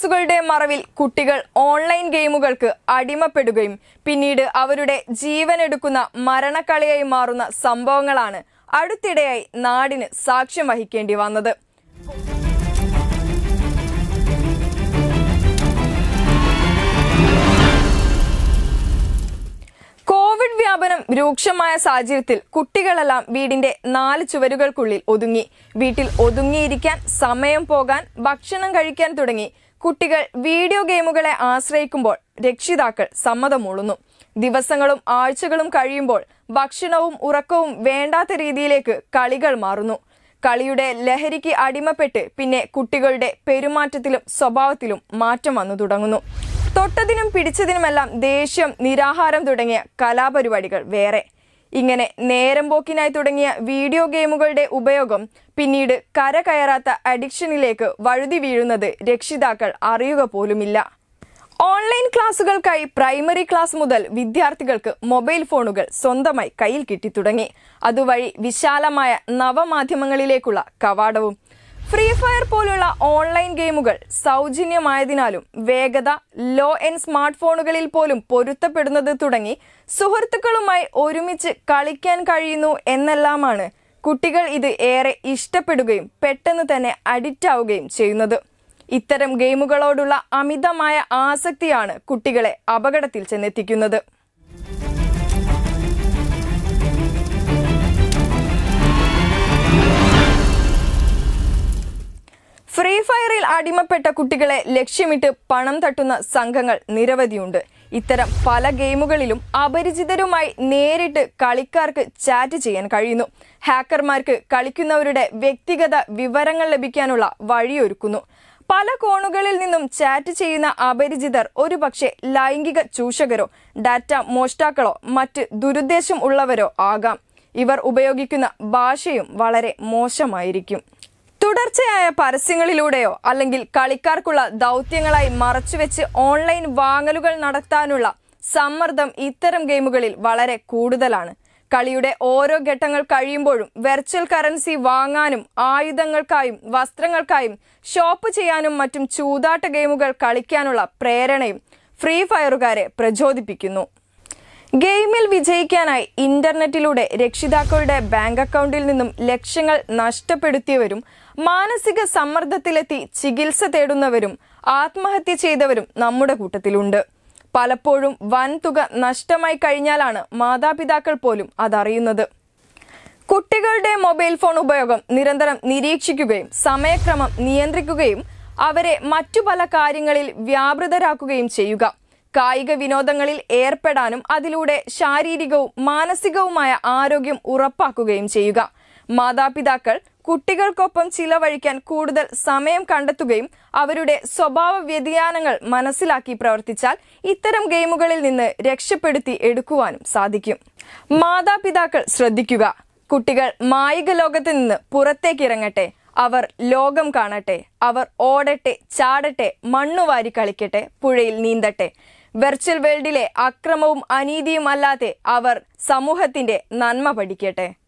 ക്ലാസുകളുടെ മറവിൽ കുട്ടികൾ ഓൺലൈൻ ഗെയിമുകൾക്ക് അടിമപ്പെടുകയും പിന്നീട് അവരുടെ ജീവനെടുക്കുന്ന മരണക്കളിയായി മാറുന്ന സംഭവങ്ങളാണ് അടുത്തിടെയായി നാടിന് സാക്ഷ്യം വഹിക്കേണ്ടി വന്നത് കോവിഡ് വ്യാപനം രൂക്ഷമായ സാഹചര്യത്തിൽ കുട്ടികളെല്ലാം വീടിന്റെ നാല് ചുവരുകൾക്കുള്ളിൽ ഒതുങ്ങി വീട്ടിൽ ഒതുങ്ങിയിരിക്കാൻ സമയം പോകാൻ ഭക്ഷണം കഴിക്കാൻ തുടങ്ങി കുട്ടികൾ വീഡിയോ ഗെയിമുകളെ ആശ്രയിക്കുമ്പോൾ രക്ഷിതാക്കൾ സമ്മതം മൂളുന്നു ദിവസങ്ങളും ആഴ്ചകളും കഴിയുമ്പോൾ ഭക്ഷണവും ഉറക്കവും വേണ്ടാത്ത രീതിയിലേക്ക് കളികൾ മാറുന്നു കളിയുടെ ലഹരിക്ക് അടിമപ്പെട്ട് പിന്നെ കുട്ടികളുടെ പെരുമാറ്റത്തിലും സ്വഭാവത്തിലും മാറ്റം വന്നു തുടങ്ങുന്നു തൊട്ടതിനും പിടിച്ചതിനുമെല്ലാം ദേഷ്യം നിരാഹാരം തുടങ്ങിയ കലാപരിപാടികൾ വേറെ ഇങ്ങനെ നേരം പോക്കിനായി തുടങ്ങിയ വീഡിയോ ഗെയിമുകളുടെ ഉപയോഗം പിന്നീട് കര കയറാത്ത അഡിക്ഷനിലേക്ക് വഴുതി വീഴുന്നത് രക്ഷിതാക്കൾ അറിയുക പോലുമില്ല ഓൺലൈൻ ക്ലാസുകൾക്കായി പ്രൈമറി ക്ലാസ് മുതൽ വിദ്യാർത്ഥികൾക്ക് മൊബൈൽ ഫോണുകൾ സ്വന്തമായി കയ്യിൽ കിട്ടിത്തുടങ്ങി അതുവഴി വിശാലമായ നവമാധ്യമങ്ങളിലേക്കുള്ള കവാടവും ഫ്രീ ഫയർ പോലുള്ള ഓൺലൈൻ ഗെയിമുകൾ സൗജന്യമായതിനാലും വേഗത ലോ എൻഡ് സ്മാർട്ട് ഫോണുകളിൽ പോലും പൊരുത്തപ്പെടുന്നത് തുടങ്ങി സുഹൃത്തുക്കളുമായി ഒരുമിച്ച് കളിക്കാൻ കഴിയുന്നു എന്നെല്ലാമാണ് കുട്ടികൾ ഇത് ഏറെ ഇഷ്ടപ്പെടുകയും പെട്ടെന്ന് തന്നെ അഡിക്റ്റ് ആവുകയും ചെയ്യുന്നത് ഇത്തരം ഗെയിമുകളോടുള്ള അമിതമായ ആസക്തിയാണ് കുട്ടികളെ അപകടത്തിൽ ചെന്നെത്തിക്കുന്നത് ഫ്രീ ഫയറിൽ അടിമപ്പെട്ട കുട്ടികളെ ലക്ഷ്യമിട്ട് പണം തട്ടുന്ന സംഘങ്ങൾ നിരവധിയുണ്ട് ഇത്തരം പല ഗെയിമുകളിലും അപരിചിതരുമായി നേരിട്ട് കളിക്കാർക്ക് ചാറ്റ് ചെയ്യാൻ കഴിയുന്നു ഹാക്കർമാർക്ക് കളിക്കുന്നവരുടെ വ്യക്തിഗത വിവരങ്ങൾ ലഭിക്കാനുള്ള വഴിയൊരുക്കുന്നു പല കോണുകളിൽ നിന്നും ചാറ്റ് ചെയ്യുന്ന അപരിചിതർ ഒരുപക്ഷെ ലൈംഗിക ചൂഷകരോ ഡാറ്റ മോഷ്ടാക്കളോ മറ്റ് ദുരുദ്ദേശം ഉള്ളവരോ ആകാം ഇവർ ഉപയോഗിക്കുന്ന ഭാഷയും വളരെ മോശമായിരിക്കും തുടർച്ചയായ പരസ്യങ്ങളിലൂടെയോ അല്ലെങ്കിൽ കളിക്കാർക്കുള്ള ദൗത്യങ്ങളായി മറച്ചുവെച്ച് ഓൺലൈൻ വാങ്ങലുകൾ നടത്താനുള്ള സമ്മർദ്ദം ഇത്തരം ഗെയിമുകളിൽ വളരെ കൂടുതലാണ് കളിയുടെ ഓരോ ഘട്ടങ്ങൾ കഴിയുമ്പോഴും വെർച്വൽ കറൻസി വാങ്ങാനും ആയുധങ്ങൾക്കായും വസ്ത്രങ്ങൾക്കായും ഷോപ്പ് ചെയ്യാനും മറ്റും ചൂതാട്ട ഗെയിമുകൾ കളിക്കാനുള്ള പ്രേരണയും ഫ്രീ ഫയറുകാരെ പ്രചോദിപ്പിക്കുന്നു ഗെയിമിൽ വിജയിക്കാനായി ഇന്റർനെറ്റിലൂടെ രക്ഷിതാക്കളുടെ ബാങ്ക് അക്കൗണ്ടിൽ നിന്നും ലക്ഷങ്ങൾ നഷ്ടപ്പെടുത്തിയവരും മാനസിക സമ്മർദ്ദത്തിലെത്തി ചികിത്സ തേടുന്നവരും ആത്മഹത്യ ചെയ്തവരും നമ്മുടെ കൂട്ടത്തിലുണ്ട് പലപ്പോഴും വൻ തുക നഷ്ടമായി കഴിഞ്ഞാലാണ് മാതാപിതാക്കൾ പോലും അതറിയുന്നത് കുട്ടികളുടെ മൊബൈൽ ഫോൺ ഉപയോഗം നിരന്തരം നിരീക്ഷിക്കുകയും സമയക്രമം നിയന്ത്രിക്കുകയും അവരെ മറ്റു പല കാര്യങ്ങളിൽ വ്യാപൃതരാക്കുകയും ചെയ്യുക കായിക വിനോദങ്ങളിൽ ഏർപ്പെടാനും അതിലൂടെ ശാരീരികവും മാനസികവുമായ ആരോഗ്യം ഉറപ്പാക്കുകയും ചെയ്യുക മാതാപിതാക്കൾ കുട്ടികൾക്കൊപ്പം ചിലവഴിക്കാൻ കൂടുതൽ സമയം കണ്ടെത്തുകയും അവരുടെ സ്വഭാവ വ്യതിയാനങ്ങൾ മനസ്സിലാക്കി പ്രവർത്തിച്ചാൽ ഇത്തരം ഗെയിമുകളിൽ നിന്ന് രക്ഷപ്പെടുത്തി എടുക്കുവാനും സാധിക്കും മാതാപിതാക്കൾ ശ്രദ്ധിക്കുക കുട്ടികൾ മായിക ലോകത്ത് നിന്ന് പുറത്തേക്ക് ഇറങ്ങട്ടെ അവർ ലോകം കാണട്ടെ അവർ ഓടട്ടെ ചാടട്ടെ മണ്ണുവാരി കളിക്കട്ടെ പുഴയിൽ നീന്തട്ടെ വെർച്വൽ വേൾഡിലെ അക്രമവും അനീതിയും അല്ലാതെ അവർ സമൂഹത്തിന്റെ നന്മ പഠിക്കട്ടെ